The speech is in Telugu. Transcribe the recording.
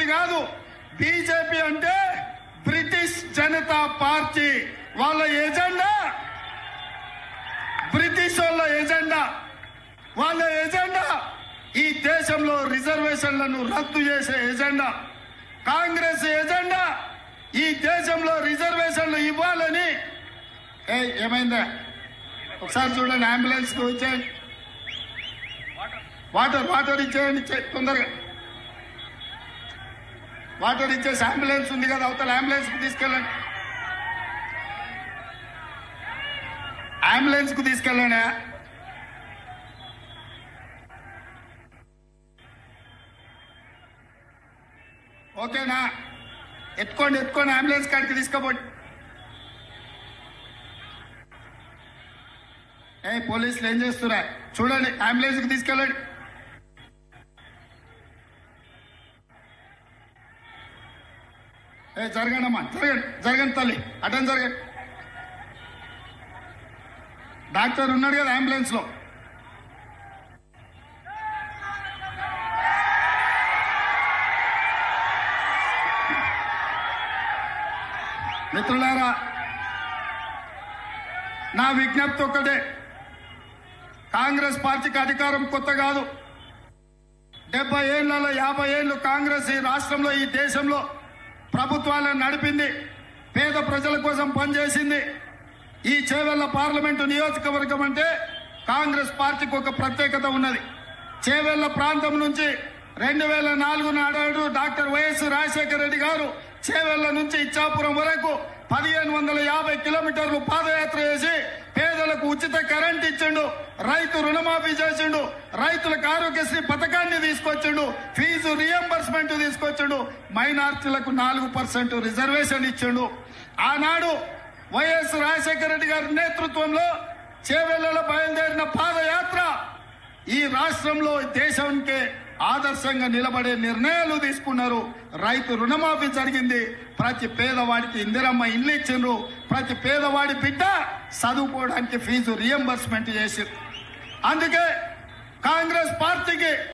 కాదు బీజేపీ అంటే బ్రిటిష్ జనతా పార్టీ వాళ్ళ ఎజెండా బ్రిటిష్ వాళ్ళ ఎజెండా వాళ్ళ ఎజెండా ఈ దేశంలో రిజర్వేషన్లను రద్దు చేసే ఎజెండా కాంగ్రెస్ ఎజెండా ఈ దేశంలో రిజర్వేషన్లు ఇవ్వాలని ఏ ఏమైందా ఒకసారి చూడండి అంబులెన్స్ ఇచ్చేయండి వాటర్ వాటర్ ఇచ్చేయండి ఇచ్చే తొందరగా వాటర్ ఇచ్చేసి అంబులెన్స్ ఉంది కదా అవతల అంబులెన్స్ కు తీసుకెళ్ళండి అంబులెన్స్ కు తీసుకెళ్ళండి ఓకేనా ఎత్తుకోండి ఎత్తుకోండి అంబులెన్స్ కాడికి తీసుకోపోండి ఏ పోలీసులు ఏం చేస్తున్నా చూడండి అంబులెన్స్ కి తీసుకెళ్ళండి ఏ జరగండి అమ్మా జరగండి జరగండి తల్లి అటెండ్ జరగండి డాక్టర్ ఉన్నాడు కదా అంబులెన్స్ లో మిత్రులారా నా విజ్ఞప్తి ఒక్కటే కాంగ్రెస్ పార్టీకి అధికారం కొత్త కాదు డెబ్బై ఏళ్లలో యాభై ఏళ్లు కాంగ్రెస్ ఈ రాష్ట్రంలో ఈ దేశంలో ప్రభుత్వాలను నడిపింది పేద ప్రజల కోసం పనిచేసింది ఈ చేవెళ్ల పార్లమెంటు నియోజకవర్గం అంటే కాంగ్రెస్ పార్టీకి ఒక ప్రత్యేకత ఉన్నది చేవెళ్ల ప్రాంతం నుంచి రెండు వేల నాలుగు నాడు డాక్టర్ వైఎస్ రాజశేఖర రెడ్డి గారు చేవెళ్ల నుంచి ఇచ్చాపురం వరకు పదిహేను వందల యాభై కిలోమీటర్లు పాదయాత్ర చేసి పేదలకు ఉచిత కరెంట్ ఇచ్చిండు రైతు రుణమాఫీ చేసిండు రైతులకు ఆరోగ్యశ్రీ పథకాన్ని తీసుకొచ్చిండు ఫీజు రియంబర్స్మెంట్ తీసుకొచ్చిండు మైనార్టీలకు నాలుగు పర్సెంట్ రిజర్వేషన్ ఇచ్చిండు ఆనాడు వైఎస్ రాజశేఖర రెడ్డి గారి నేతృత్వంలో చేవెళ్లలో బయలుదేరిన పాదయాత్ర ఈ రాష్ట్రంలో దేశానికి ఆదర్శంగా నిలబడే నిర్ణయాలు తీసుకున్నారు రైతు రుణమాఫీ జరిగింది ప్రతి పేదవాడికి ఇందిరమ్మ ఇల్లు ఇచ్చిండ్రు ప్రతి పేదవాడి బిడ్డ చదువుకోవడానికి ఫీజు రియంబర్స్మెంట్ చేసిండ్రు అందుకే కాంగ్రెస్ పార్టీకి